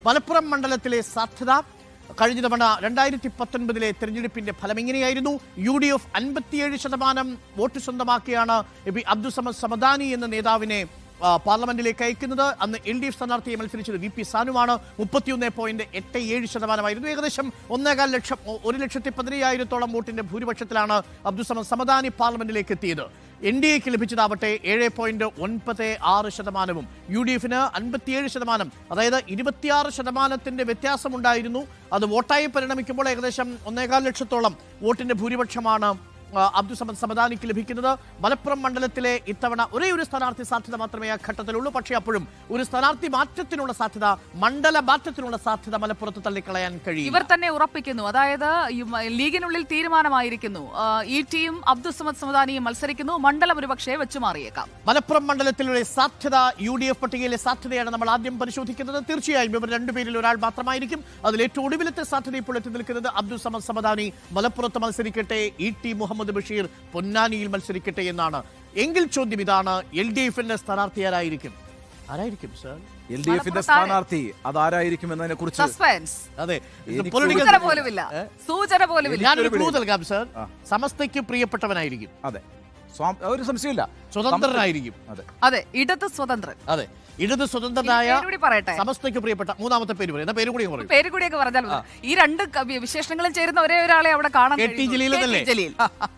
മലപ്പുറം മണ്ഡലത്തിലെ സാധ്യത കഴിഞ്ഞ തവണ രണ്ടായിരത്തി പത്തൊൻപതിലെ തെരഞ്ഞെടുപ്പിന്റെ ഫലം ഇങ്ങനെയായിരുന്നു യു ഡി എഫ് അൻപത്തിയേഴ് ശതമാനം വോട്ട് സ്വന്തമാക്കിയാണ് എ പി അബ്ദുസമദ് സമദാനി എന്ന നേതാവിനെ ആ, പാർലമെന്റിലേക്ക് അയക്കുന്നത് അന്ന് എൽ ഡി എഫ് സ്ഥാനാർത്ഥിയെ മത്സരിച്ചത് വി പി സാനുവാണ് മുപ്പത്തിയൊന്ന് പോയിന്റ് എട്ട് ഏഴ് ശതമാനമായിരുന്നു ഏകദേശം ഒന്നേകാൽ ലക്ഷം ഒ- ഒരു ലക്ഷത്തി പതിനയ്യായിരത്തോളം വോട്ടിന്റെ ഭൂരിപക്ഷത്തിലാണ് അബ്ദുസമദ് സമദാനി പാർലമെന്റിലേക്ക് എത്തിയത് എൻ ഡി എക്ക് ലഭിച്ചതാവട്ടെ ഏഴ് പോയിന്റ് ഒൻപത് ആറ് ശതമാനവും യു ഡി എഫിന് അൻപത്തിയേഴ് ശതമാനം അതായത് ഇരുപത്തിയാറ് ശതമാനത്തിന്റെ വ്യത്യാസമുണ്ടായിരുന്നു അത് വോട്ടായി പരിണമിക്കുമ്പോൾ ഏകദേശം ഒന്നേകാൽ ലക്ഷത്തോളം വോട്ടിന്റെ ഭൂരിപക്ഷമാണ് ആ, അബ്ദുസമദ് സമദാനിക്ക് ലഭിക്കുന്നത് മലപ്പുറം മണ്ഡലത്തിലെ ഇത്തവണ ഒരേ ഒരു സ്ഥാനാർത്ഥി സാധ്യത മാത്രമേ ആ ഘട്ടത്തിലുള്ളൂ പക്ഷേ അപ്പോഴും ഒരു സ്ഥാനാർത്ഥി മാറ്റത്തിനുള്ള സാധ്യത മണ്ഡല മാറ്റത്തിനുള്ള സാധ്യത മലപ്പുറത്ത് തള്ളിക്കളയാൻ കഴിയും ഇവർ തന്നെ ഉറപ്പിക്കുന്നു അതായത് ഈ മ- ലീഗിനുള്ളിൽ തീരുമാനമായിരിക്കുന്നു ആ, ഈ ടീം അബ്ദുസമദ് സമദാനിയും മത്സരിക്കുന്നു മണ്ഡലം ഒരു പക്ഷേ വെച്ചു മാറിയേക്കാം മലപ്പുറം മണ്ഡലത്തിലുള്ള സാധ്യത യു ഡി എഫ് പട്ടികയിലെ സാധ്യതയാണ് നമ്മൾ ആദ്യം പരിശോധിക്കുന്നത് തീർച്ചയായും ഇവർ രണ്ടുപേരിൽ ഒരാൾ മാത്രമായിരിക്കും അതിൽ ഏറ്റവും ഒടുവിലത്തെ സാധ്യത ഇപ്പോൾ എത്തി നിൽക്കുന്നത് അബ്ദുൾ സമദ് സമദാനി മലപ്പുറത്ത് മത്സരിക്കട്ടെ ഇ ടി മുഹമ്മദ് ബഷീർ പൊന്നാനിയിൽ മത്സരിക്കട്ടെ എന്നാണ് എങ്കിൽ ചോദ്യം ഇതാണ് എൽ ഡി എഫിന്റെ സ്ഥാനാർത്ഥി ആരായിരിക്കും ആരായിരിക്കും സർ എൽ ഡി എഫിന്റെ സ്ഥാനാർത്ഥി അതാരായിരിക്കും എന്നതിനെ കുറിച്ച് സസ്പെൻസ് അതെ എനിക്ക് പൊളിറ്റിക്കൽ സൂചന പോലുമില്ല സൂചന പോലുമില്ല ഞാനൊരു ക്ലൂ നൽകാം സർ സമസ്തയ്ക്ക് പ്രിയപ്പെട്ടവനായിരിക്കും അതെ സ്വാം- ഒരു സംശയമില്ല സ്വതന്ത്രനായിരിക്കും അതെ അതെ ഇടത് സ്വതന്ത്രൻ അതെ ഇടത് സ്വതന്ത്രനായ പേര് കൂടി പറയട്ടെ സമസ്തയ്ക്ക് പ്രിയപ്പെട്ട മൂന്നാമത്തെ പേര് പറയും എന്നാ പേര് കൂടി ഞാൻ പറയും പേര് കൂടിയൊക്കെ പറഞ്ഞാൽ മതി. ഈ രണ്ട് ക- വിശേഷണങ്ങളും ചേരുന്ന ഒരേ ഒരാളെ അവിടെ കാണാൻ കെ ടി കഴിയുന്നു. ജലീൽ കെ ടി എന്നല്ലേ? ജലീൽ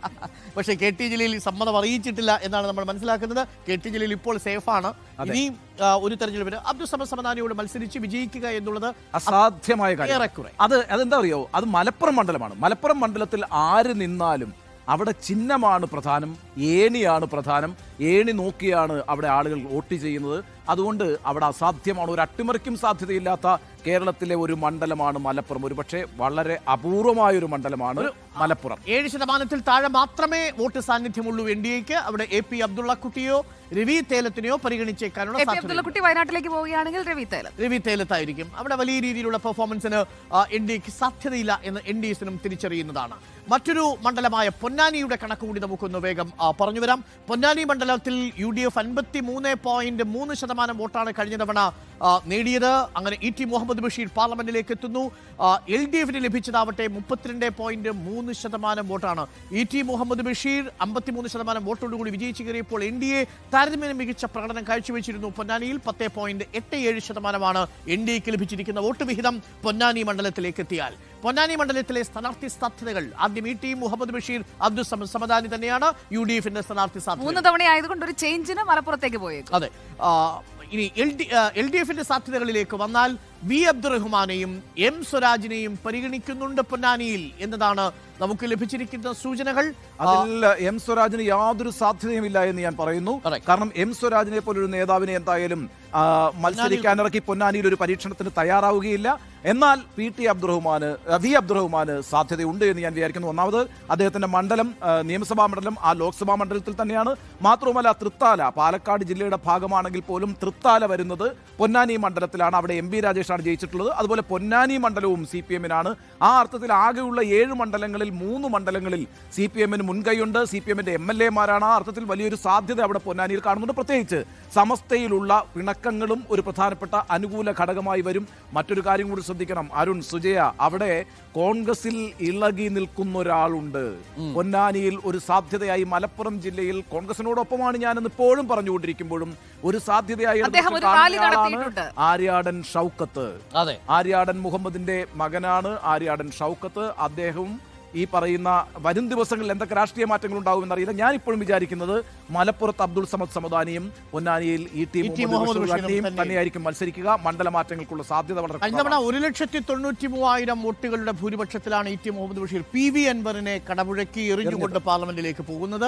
പക്ഷേ കെ ടി ജലീൽ സമ്മതം അറിയിച്ചിട്ടില്ല എന്നാണ് നമ്മൾ മനസ്സിലാക്കുന്നത് കെ ടി ജലീൽ ഇപ്പോൾ സേഫാണ് ഇനി ആ, ഒരു തെരഞ്ഞെടുപ്പിന് അബ്ദുൾ സമദ് സമദാനിയോട് മത്സരിച്ച് വിജയിക്കുക എന്നുള്ളത് അസാധ്യമായ കാര്യം ഏറെക്കുറെ അത് അതെന്താ അറിയോ അത് മലപ്പുറം മണ്ഡലമാണ് മലപ്പുറം മണ്ഡലത്തിൽ ആര് നിന്നാലും അവിടെ ചിഹ്നമാണ് പ്രധാനം ഏണിയാണ് പ്രധാനം ഏണി നോക്കിയാണ് അവിടെ ആളുകൾ വോട്ട് ചെയ്യുന്നത് അതുകൊണ്ട് അവിടെ അസാധ്യമാണ് ഒരു അട്ടിമറിക്കും സാധ്യതയില്ലാത്ത കേരളത്തിലെ ഒരു മണ്ഡലമാണ് മലപ്പുറം ഒരു പക്ഷേ വളരെ അപൂർവമായ ഒരു മണ്ഡലമാണ് മലപ്പുറം ഏഴ് ശതമാനത്തിൽ താഴെ മാത്രമേ വോട്ട് സാന്നിധ്യമുള്ളൂ എൻ ഡി എക്ക് അവിടെ എ പി അബ്ദുള്ള കുട്ടിയോ രവി തേലത്തിനെയോ പരിഗണിച്ചേക്കാനുള്ള എ പി സാധ്യത അബ്ദുള്ളക്കുട്ടി വയനാട്ടിലേക്ക് പോവുകയാണെങ്കിൽ രവി തേലൻ രവി തേലത്തായിരിക്കും അവിടെ വലിയ രീതിയിലുള്ള പെർഫോമൻസിന് എൻ ഡി എക്ക് സാധ്യതയില്ല എന്ന് എൻ ഡി എസിനും തിരിച്ചറിയുന്നതാണ് മറ്റൊരു മണ്ഡലമായ പൊന്നാനിയുടെ കണക്ക് കൂടി നമുക്കൊന്ന് വേഗം ആ, പറഞ്ഞു വരാം പൊന്നാനി മണ്ഡലത്തിൽ യു ഡി എഫ് അൻപത്തി മൂന്ന് പോയിന്റ് മൂന്ന് ശതമാനം വോട്ടാണ് കഴിഞ്ഞ തവണ ആ, നേടിയത് അങ്ങനെ ഇ ടി മുഹമ്മദ് ബഷീർ പാർലമെന്റിലേക്ക് എത്തുന്നു എൽ ഡി എഫിന് ലഭിച്ചതാവട്ടെ മുപ്പത്തിരണ്ട് പോയിന്റ് മൂന്ന് ശതമാനം വോട്ടാണ് ഇ ടി മുഹമ്മദ് ബഷീർ അമ്പത്തിമൂന്ന് ശതമാനം വോട്ടോടുകൂടി വിജയിച്ചു കയറിയപ്പോൾ എൻ ഡി എ താരതമ്യേന മികച്ച പ്രകടനം കാഴ്ചവെച്ചിരുന്നു പൊന്നാനിയിൽ പത്ത് പോയിന്റ് എട്ട് ഏഴ് ശതമാനമാണ് എൻ ഡി എക്ക് ലഭിച്ചിരിക്കുന്ന വോട്ട് വിഹിതം പൊന്നാനി മണ്ഡലത്തിലേക്ക് എത്തിയാൽ പൊന്നാനി മണ്ഡലത്തിലെ സ്ഥാനാർത്ഥി സാധ്യതകൾ ആദ്യം ഇ ടി മുഹമ്മദ് ബഷീർ അബ്ദുൾ സമദ് സമദാനി തന്നെയാണ് യു ഡി എഫിന്റെ സ്ഥാനാർത്ഥി സാധ്യത മൂന്ന് തവണ ആയതുകൊണ്ട് ഒരു ചേഞ്ചിന് മലപ്പുറത്തേക്ക് പോയേക്കും അതെ ആ, ഇനി എൽ ഡി എൽ ഡി എഫിന്റെ സാധ്യതകളിലേക്ക് വന്നാൽ വി അബ്ദുറഹ്മാനെയും എം സ്വരാജിനെയും പരിഗണിക്കുന്നുണ്ട് പൊന്നാനിയിൽ എന്നതാണ് നമുക്ക് ലഭിച്ചിരിക്കുന്ന സൂചനകൾ ആ, അതിൽ എം സ്വരാജിന് യാതൊരു സാധ്യതയുമില്ല എന്ന് ഞാൻ പറയുന്നു Correct. കാരണം എം സ്വരാജിനെ പോലൊരു നേതാവിനെ എന്തായാലും ആ, മത്സരിക്കാനിറക്കി പൊന്നാനിയിൽ ഒരു പരീക്ഷണത്തിന് തയ്യാറാവുകയില്ല എന്നാൽ പി ടി അബ്ദുറഹ്മാന് ആ, വി അബ്ദുറഹ്മാന് സാധ്യതയുണ്ട് എന്ന് ഞാൻ വിചാരിക്കുന്നു ഒന്നാമത് അദ്ദേഹത്തിന്റെ മണ്ഡലം ആ, നിയമസഭാ മണ്ഡലം ആ ലോക്സഭാ മണ്ഡലത്തിൽ തന്നെയാണ് മാത്രവുമല്ല തൃത്താല പാലക്കാട് ജില്ലയുടെ ഭാഗമാണെങ്കിൽ പോലും തൃത്താല വരുന്നത് പൊന്നാനി മണ്ഡലത്തിലാണ് അവിടെ എം ബി രാജേഷാണ് ജയിച്ചിട്ടുള്ളത് അതുപോലെ പൊന്നാനി മണ്ഡലവും സി പി എമ്മിനാണ് ആ അർത്ഥത്തിൽ ആകെയുള്ള ഏഴ് മണ്ഡലങ്ങളിൽ മൂന്ന് മണ്ഡലങ്ങളിൽ സി പി എമ്മിന് മുൻകൈയുണ്ട് സി പി എമ്മിന്റെ എം എൽ എമാരാണ് ആ അർത്ഥത്തിൽ വലിയൊരു സാധ്യത അവിടെ പൊന്നാനിയിൽ കാണുന്നുണ്ട് പ്രത്യേകിച്ച് സമസ്തയിലുള്ള പിണക്കങ്ങളും ഒരു പ്രധാനപ്പെട്ട അനുകൂല ഘടകമായി വരും മറ്റൊരു കാര്യം കൂടി ശ്രദ്ധിക്കണം അരുൺ സുജയ അവിടെ കോൺഗ്രസിൽ ഇളകി നിൽക്കുന്ന ഒരാളുണ്ട് പൊന്നാനിയിൽ ഒരു സാധ്യതയായി മലപ്പുറം ജില്ലയിൽ കോൺഗ്രസിനോടൊപ്പമാണ് ഞാനെന്ന് ഇപ്പോഴും പറഞ്ഞുകൊണ്ടിരിക്കുമ്പോഴും ഒരു സാധ്യതയായി അദ്ദേഹം ഒരു കാണുന്ന റാലി ആളാണ് നടത്തിയിട്ടുണ്ട്. ആര്യാടൻ ഷൗക്കത്ത് അതെ ആര്യാടൻ മുഹമ്മദിന്റെ മകനാണ് ആര്യാടൻ ഷൗക്കത്ത് അദ്ദേഹവും ഈ പറയുന്ന വരും ദിവസങ്ങളിൽ എന്തൊക്കെ രാഷ്ട്രീയ മാറ്റങ്ങൾ ഉണ്ടാകുമെന്നറിയില്ല ഞാൻ ഇപ്പോഴും വിചാരിക്കുന്നത് മലപ്പുറത്ത് അബ്ദുൾ സമദ് സമദാനിയും പൊന്നാനിയിൽ E T E T Muhammad Muhammad ബഷീറും ബഷീറും തന്നെ. തന്നെയായിരിക്കും മത്സരിക്കുക മണ്ഡല മാറ്റങ്ങൾക്കുള്ള സാധ്യത വളരെ കഴിഞ്ഞ തവണ ഒരു ലക്ഷത്തി തൊണ്ണൂറ്റി മൂവായിരം വോട്ടുകളുടെ ഭൂരിപക്ഷത്തിലാണ് E T Muhammad Basheer P V അൻവറിനെ കടപുഴക്കി എറിഞ്ഞുകൊണ്ട് പാർലമെന്റിലേക്ക് പോകുന്നത്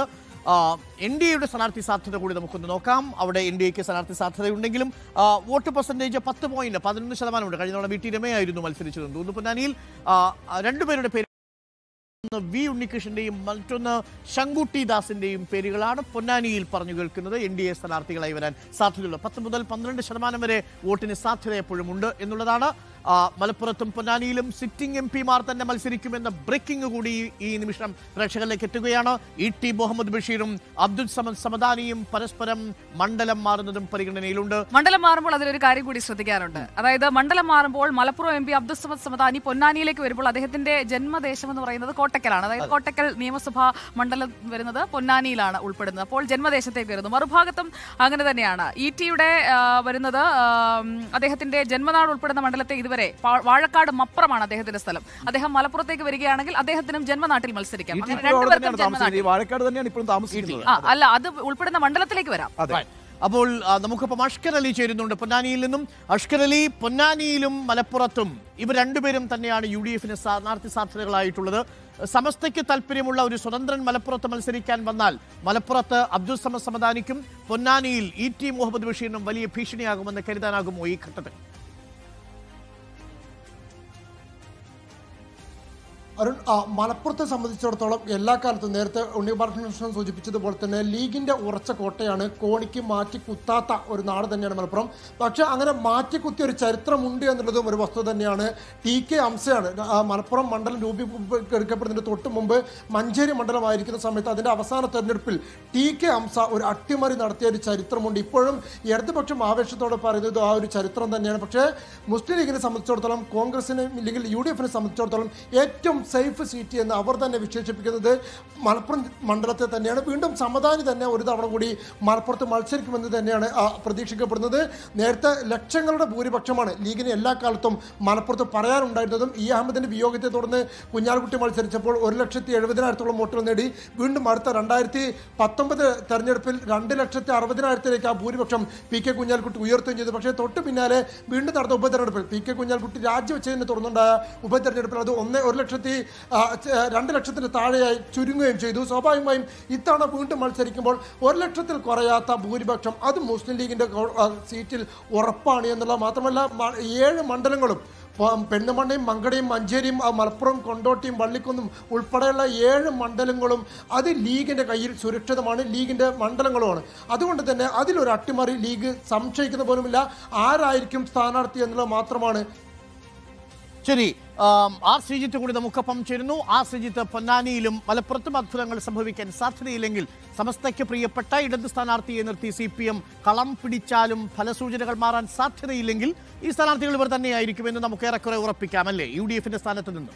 എൻ ഡി എയുടെ സ്ഥാനാർത്ഥി സാധ്യത കൂടി നമുക്കൊന്ന് നോക്കാം അവിടെ എൻ ഡി എക്ക് സ്ഥാനാർത്ഥി സാധ്യതയുണ്ടെങ്കിലും ആ, വോട്ട് പെർസെന്റേജ് പത്ത് പോയിന്റ് പതിനൊന്ന് ശതമാനമുണ്ട് കഴിഞ്ഞ തവണ വി ടി രമയായിരുന്നു മത്സരിച്ചത് തോന്നുന്നു പൊന്നാനിയിൽ ആ, ആ, രണ്ടുപേരുടെ പേര് ഒന്ന് വി ഉണ്ണികൃഷ്ണന്റെയും മറ്റൊന്ന് ശങ്കുട്ടി ദാസിന്റെയും പേരുകളാണ് പൊന്നാനിയിൽ പറഞ്ഞു കേൾക്കുന്നത് എൻ ഡി എ സ്ഥാനാർത്ഥികളായി വരാൻ സാധ്യതയുള്ളത് പത്ത് മുതൽ പന്ത്രണ്ട് ശതമാനം വരെ വോട്ടിന് സാധ്യത എപ്പോഴും ഉണ്ട് എന്നുള്ളതാണ് ആ, മലപ്പുറത്തും പൊന്നാനിയിലും സിറ്റിംഗ് എം പിമാർ തന്നെ മത്സരിക്കുമെന്ന ബ്രേക്കിംഗ് കൂടി ഈ- ഈ നിമിഷം പ്രേക്ഷകരിലേക്ക് എത്തുകയാണ് ഇ ടി മുഹമ്മദ് ബഷീറും അബ്ദുൽ സമദ് സമദാനിയും പരസ്പരം മണ്ഡലം മാറുന്നതും പരിഗണനയിലുണ്ട് മണ്ഡലം മാറുമ്പോൾ അതിലൊരു കാര്യം കൂടി ശ്രദ്ധിക്കാറുണ്ട് അതായത് മണ്ഡലം മാറുമ്പോൾ മലപ്പുറം എം പി അബ്ദുൾ സമദ് സമദാനി പൊന്നാനിയിലേക്ക് വരുമ്പോൾ അദ്ദേഹത്തിന്റെ ജന്മദേശം എന്ന് പറയുന്നത് കോട്ടക്കലാണ് അതായത് കോട്ടക്കൽ നിയമസഭാ മണ്ഡലം വരുന്നത് പൊന്നാനിയിലാണ് ഉൾപ്പെടുന്നത് അപ്പോൾ ജന്മദേശത്തേക്ക് വരുന്നു മറുഭാഗത്തും അങ്ങനെ തന്നെയാണ് ഇ ടിയുടെ വരുന്നത് ആ, ഉം, അദ്ദേഹത്തിന്റെ ജന്മനാട് ഉൾപ്പെടുന്ന മണ്ഡലത്തെ ഇതുവരെ പാ- വാഴക്കാട് മപ്രമാണ് അദ്ദേഹത്തിന്റെ സ്ഥലം അദ്ദേഹം മലപ്പുറത്തേക്ക് വരികയാണെങ്കിൽ അദ്ദേഹത്തിനും ജന്മനാട്ടിൽ മത്സരിക്കാം ഈ അങ്ങനെ ടീം അവിടെ രണ്ടുപേർക്കും തന്നെയാണ് താമസിക്കുന്നത് ഈ ജന്മനാട്ടിൽ വാഴക്കാട് തന്നെയാണ് ഇപ്പോഴും താമസിക്കുന്നത് ആ അല്ല അത് ഉൾപ്പെടുന്ന മണ്ഡലത്തിലേക്ക് വരാം അതെ Right. അപ്പോൾ ആ, നമുക്കിപ്പം അഷ്കർ അലി ചേരുന്നുണ്ട് പൊന്നാനിയിൽ നിന്നും അഷ്കർ അലി പൊന്നാനിയിലും മലപ്പുറത്തും ഇവർ രണ്ടുപേരും തന്നെയാണ് യു ഡി എഫിന് സ്ഥാനാർത്ഥി സാധ്യതകളായിട്ടുള്ളത് സമസ്തയ്ക്ക് താല്പര്യമുള്ള ഒരു സ്വതന്ത്രൻ മലപ്പുറത്ത് മത്സരിക്കാൻ വന്നാൽ മലപ്പുറത്ത് അബ്ദുൾ സമദ് സമദാനിക്കും പൊന്നാനിയിൽ ഇ ടി മുഹമ്മദ് ബഷീറിനും വലിയ ഭീഷണിയാകുമെന്ന് കരുതാനാകുമോ ഈ ഘട്ടത്തിൽ അരുൺ ആ, മലപ്പുറത്തെ സംബന്ധിച്ചിടത്തോളം എല്ലാ കാലത്തും നേരത്തെ ഉണ്ണിബാലകൃഷ്ണൻ സൂചിപ്പിച്ചതുപോലെ തന്നെ ലീഗിന്റെ ഉറച്ച കോട്ടയാണ് കോണിക്ക് മാറ്റി കുത്താത്ത ഒരു നാട് തന്നെയാണ് മലപ്പുറം പക്ഷെ അങ്ങനെ മാറ്റി കുത്തിയ ഒരു ചരിത്രമുണ്ട് എന്നുള്ളതും ഒരു വസ്തുത തന്നെയാണ് ടി കെ അംസയാണ് ആ, മലപ്പുറം മണ്ഡലം രൂപീകരിക്കപ്പെടുന്നതിന് തൊട്ട് മുമ്പ് മഞ്ചേരി മണ്ഡലമായിരിക്കുന്ന സമയത്ത് അതിന്റെ അവസാന തെരഞ്ഞെടുപ്പിൽ ടി കെ അംസ ഒരു അട്ടിമറി നടത്തിയ ഒരു ചരിത്രമുണ്ട് ഇപ്പോഴും ഇടതുപക്ഷം ആവേശത്തോടെ പറയുന്നത് ആ ഒരു ചരിത്രം തന്നെയാണ് പക്ഷേ മുസ്ലിം ലീഗിനെ സംബന്ധിച്ചിടത്തോളം കോൺഗ്രസിനെ ഇല്ലെങ്കിൽ യു ഡി എഫിനെ സംബന്ധിച്ചിടത്തോളം ഏറ്റവും സേഫ് സീറ്റ് എന്ന് അവർ തന്നെ വിശേഷിപ്പിക്കുന്നത് മലപ്പുറം മണ്ഡലത്തെ തന്നെയാണ് വീണ്ടും സമദാനി തന്നെ ഒരു തവണ കൂടി മലപ്പുറത്ത് മത്സരിക്കുമെന്ന് തന്നെയാണ് ആ, പ്രതീക്ഷിക്കപ്പെടുന്നത് നേരത്തെ ലക്ഷങ്ങളുടെ ഭൂരിപക്ഷമാണ് ലീഗിന് എല്ലാ കാലത്തും മലപ്പുറത്ത് പറയാനുണ്ടായിരുന്നതും ഇ അഹമ്മദിന്റെ വിയോഗത്തെ തുടർന്ന് കുഞ്ഞാലിക്കുട്ടി മത്സരിച്ചപ്പോൾ ഒരു ലക്ഷത്തി എഴുപതിനായിരത്തോളം വോട്ടുകൾ നേടി വീണ്ടും അടുത്ത രണ്ടായിരത്തി പത്തൊമ്പത് തെരഞ്ഞെടുപ്പിൽ രണ്ട് ലക്ഷത്തി അറുപതിനായിരത്തിലേക്ക് ആ ഭൂരിപക്ഷം പി കെ കുഞ്ഞാലിക്കുട്ടി ഉയർത്തുകയും ചെയ്തു പക്ഷേ തൊട്ട് പിന്നാലെ വീണ്ടും നടന്ന ഉപതെരഞ്ഞെടുപ്പിൽ പി കെ കുഞ്ഞാലിക്കുട്ടി രാജിവെച്ചതിനെ തുടർന്നുണ്ടായ ഉപതെരഞ്ഞെടുപ്പിൽ അത് ഒന്ന് ഒരു ലക്ഷത്തി ആ, ച- രണ്ട് ലക്ഷത്തിന് താഴെയായി ചുരുങ്ങുകയും ചെയ്തു സ്വാഭാവികമായും ഇത്തവണ വീണ്ടും മത്സരിക്കുമ്പോൾ ഒരു ലക്ഷത്തിൽ കുറയാത്ത ഭൂരിപക്ഷം അത് മുസ്ലിം ലീഗിന്റെ ഗവ- ആ, സീറ്റിൽ ഉറപ്പാണ് എന്നുള്ളത് മാത്രമല്ല മ- ഏഴ് മണ്ഡലങ്ങളും പ- പെണ്ണുമണ്ണയും മങ്കടയും മഞ്ചേരിയും ആ മലപ്പുറം കൊണ്ടോട്ടിയും വള്ളിക്കുന്നും ഉൾപ്പെടെയുള്ള ഏഴ് മണ്ഡലങ്ങളും അത് ലീഗിന്റെ കയ്യിൽ സുരക്ഷിതമാണ് ലീഗിന്റെ മണ്ഡലങ്ങളുമാണ് അതുകൊണ്ട് തന്നെ അതിലൊരു അട്ടിമറി ലീഗ് സംശയിക്കുന്ന പോലുമില്ല ആരായിരിക്കും സ്ഥാനാർത്ഥി എന്നുള്ളത് മാത്രമാണ് ശരി ആം, ആർ ശ്രീജിത്ത് കൂടി നമുക്കൊപ്പം ചേരുന്നു ആർ ശ്രീജിത്ത് പൊന്നാനിയിലും മലപ്പുറത്തും അത്ഭുതങ്ങൾ സംഭവിക്കാൻ സാധ്യതയില്ലെങ്കിൽ സമസ്തയ്ക്ക് പ്രിയപ്പെട്ട ഇടത് സ്ഥാനാർത്ഥിയെ നിർത്തി സി പി എം കളം പിടിച്ചാലും ഫലസൂചനകൾ മാറാൻ സാധ്യതയില്ലെങ്കിൽ ഈ സ്ഥാനാർത്ഥികൾ ഇവർ തന്നെയായിരിക്കുമെന്ന് നമുക്ക് ഏറെക്കുറെ ഉറപ്പിക്കാം അല്ലേ യു ഡി എഫിന്റെ സ്ഥാനത്ത് നിന്ന്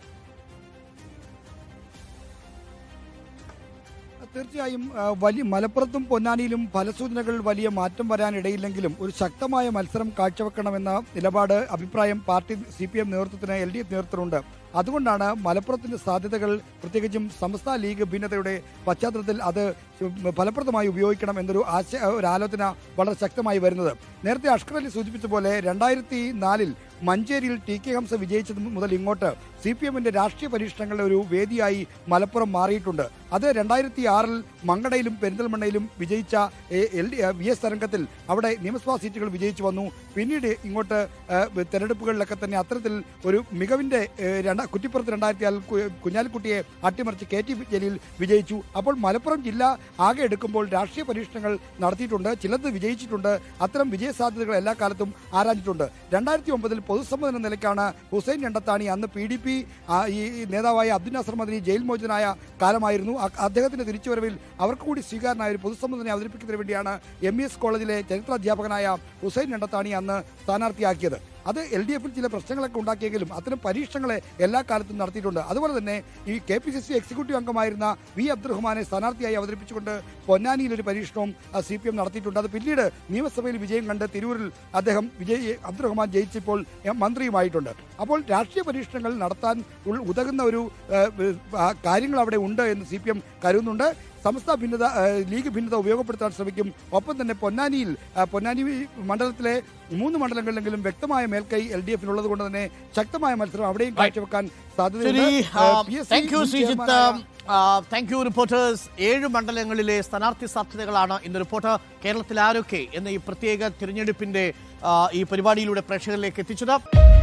തീർച്ചയായും ആ, വലിയ മലപ്പുറത്തും പൊന്നാനിയിലും ഫലസൂചനകൾ വലിയ മാറ്റം വരാനിടയില്ലെങ്കിലും ഒരു ശക്തമായ മത്സരം കാഴ്ചവെക്കണമെന്ന നിലപാട് അഭിപ്രായം പാർട്ടി സി പി എം നേതൃത്വത്തിന് എൽ ഡി എഫ് നേതൃത്വത്തിനുണ്ട് അതുകൊണ്ടാണ് മലപ്പുറത്തിന്റെ സാധ്യതകൾ പ്രത്യേകിച്ചും സമസ്ത ലീഗ് ഭിന്നതയുടെ പശ്ചാത്തലത്തിൽ അത് ഫലപ്രദമായി ഉപയോഗിക്കണം എന്നൊരു ആശ ഒരു ആലോചന വളരെ ശക്തമായി വരുന്നത് നേരത്തെ അഷ്കർ അലി സൂചിപ്പിച്ച പോലെ രണ്ടായിരത്തി നാലിൽ മഞ്ചേരിയിൽ ടി കെ ഹംസ വിജയിച്ചത് മുതൽ ഇങ്ങോട്ട് സി പി എമ്മിന്റെ രാഷ്ട്രീയ പരീക്ഷണങ്ങളുടെ ഒരു വേദിയായി മലപ്പുറം മാറിയിട്ടുണ്ട് അത് രണ്ടായിരത്തി ആറിൽ മങ്കടയിലും പെരിന്തൽമണ്ണയിലും വിജയിച്ച എ- എൽ ഡി വി എസ് തരംഗത്തിൽ അവിടെ നിയമസഭാ സീറ്റുകൾ വിജയിച്ചു വന്നു പിന്നീട് ഇങ്ങോട്ട് ആ, തെരഞ്ഞെടുപ്പുകളിലൊക്കെ തന്നെ അത്തരത്തിൽ ഒരു മികവിന്റെ ഏ, രണ്ട കുറ്റിപ്പുറത്ത് രണ്ടായിരത്തി ആറിൽ കു- കുഞ്ഞാലിക്കുട്ടിയെ അട്ടിമറിച്ച് കെ ടി ജലീൽ വിജയിച്ചു അപ്പോൾ മലപ്പുറം ജില്ല ആകെ എടുക്കുമ്പോൾ രാഷ്ട്രീയ പരീക്ഷണങ്ങൾ നടത്തിയിട്ടുണ്ട് ചിലത് വിജയിച്ചിട്ടുണ്ട് അത്തരം വിജയ സാധ്യതകൾ എല്ലാ കാലത്തും ആരാഞ്ഞിട്ടുണ്ട് രണ്ടായിരത്തി ഒമ്പതിൽ പൊതുസമ്മതന നിലയ്ക്കാണ് ഹുസൈൻ രണ്ടത്താണി അന്ന് പി ഡി പി ഈ നേതാവായ അബ്ദുൽ നാസർ മദനി ജയിൽ മോചനായ കാലമായിരുന്നു അ- അദ്ദേഹത്തിന്റെ തിരിച്ചുവരവിൽ അവർക്ക് കൂടി സ്വീകാരനായ ഒരു പൊതുസമ്മതനെ അവതരിപ്പിക്കുന്നതിന് വേണ്ടിയാണ് എം ഇ എസ് കോളേജിലെ ചരിത്രാധ്യാപകനായ ഹുസൈൻ രണ്ടത്താണി അന്ന് സ്ഥാനാർത്ഥിയാക്കിയത് അത് എൽ ഡി എഫിൽ ചില പ്രശ്നങ്ങളൊക്കെ ഉണ്ടാക്കിയെങ്കിലും അത്തരം പരീക്ഷണങ്ങളെ എല്ലാ കാലത്തും നടത്തിയിട്ടുണ്ട് അതുപോലെ തന്നെ ഈ K P C C executive അംഗമായിരുന്ന വി അബ്ദുറഹ്മാനെ സ്ഥാനാർത്ഥിയായി അവതരിപ്പിച്ചുകൊണ്ട് പൊന്നാനിയിൽ ഒരു പരീക്ഷണവും സി പി എം നടത്തിയിട്ടുണ്ട് അത് പിന്നീട് നിയമസഭയിൽ വിജയം കണ്ട് തിരൂരിൽ അദ്ദേഹം വിജയ് അബ്ദുറഹ്മാൻ ജയിച്ചപ്പോൾ എം, മന്ത്രിയുമായിട്ടുണ്ട് അപ്പോൾ രാഷ്ട്രീയ പരീക്ഷണങ്ങൾ നടത്താൻ ഉൾ- ഉതകുന്ന ഒരു ആ, ആ, കാര്യങ്ങൾ അവിടെ ഉണ്ട് എന്ന് സി പി എം കരുതുന്നുണ്ട് സംസ്ഥാന ഭിന്നത ആ, ലീഗ് ഭിന്നത ഉപയോഗപ്പെടുത്താൻ ശ്രമിക്കും ഒപ്പം തന്നെ പൊന്നാനിയിൽ ആ, പൊന്നാനി മണ്ഡലത്തിലെ മൂന്ന് മണ്ഡലങ്ങളിലെങ്കിലും വ്യക്തമായ മേൽക്കൈ എൽ ഡി എഫിനുള്ളത് കൊണ്ട് തന്നെ ശക്തമായ മത്സരം അവിടെയും കാഴ്ചവെക്കാൻ ശരി സാധ്യതയുണ്ട് ആ, PSC താങ്ക് യു മുൻ ശ്രീജിത്ത് ചെയർമാനായ താങ്ക് യു റിപ്പോർട്ടേഴ്സ് ഏഴ് മണ്ഡലങ്ങളിലെ സ്ഥാനാർത്ഥി സാധ്യതകളാണ് ഇന്ന് റിപ്പോർട്ടർ കേരളത്തിൽ ആരൊക്കെ എന്ന ഈ പ്രത്യേക തിരഞ്ഞെടുപ്പിന്റെ ആ, ഈ പരിപാടിയിലൂടെ പ്രേക്ഷകരിലേക്ക് എത്തിച്ചത്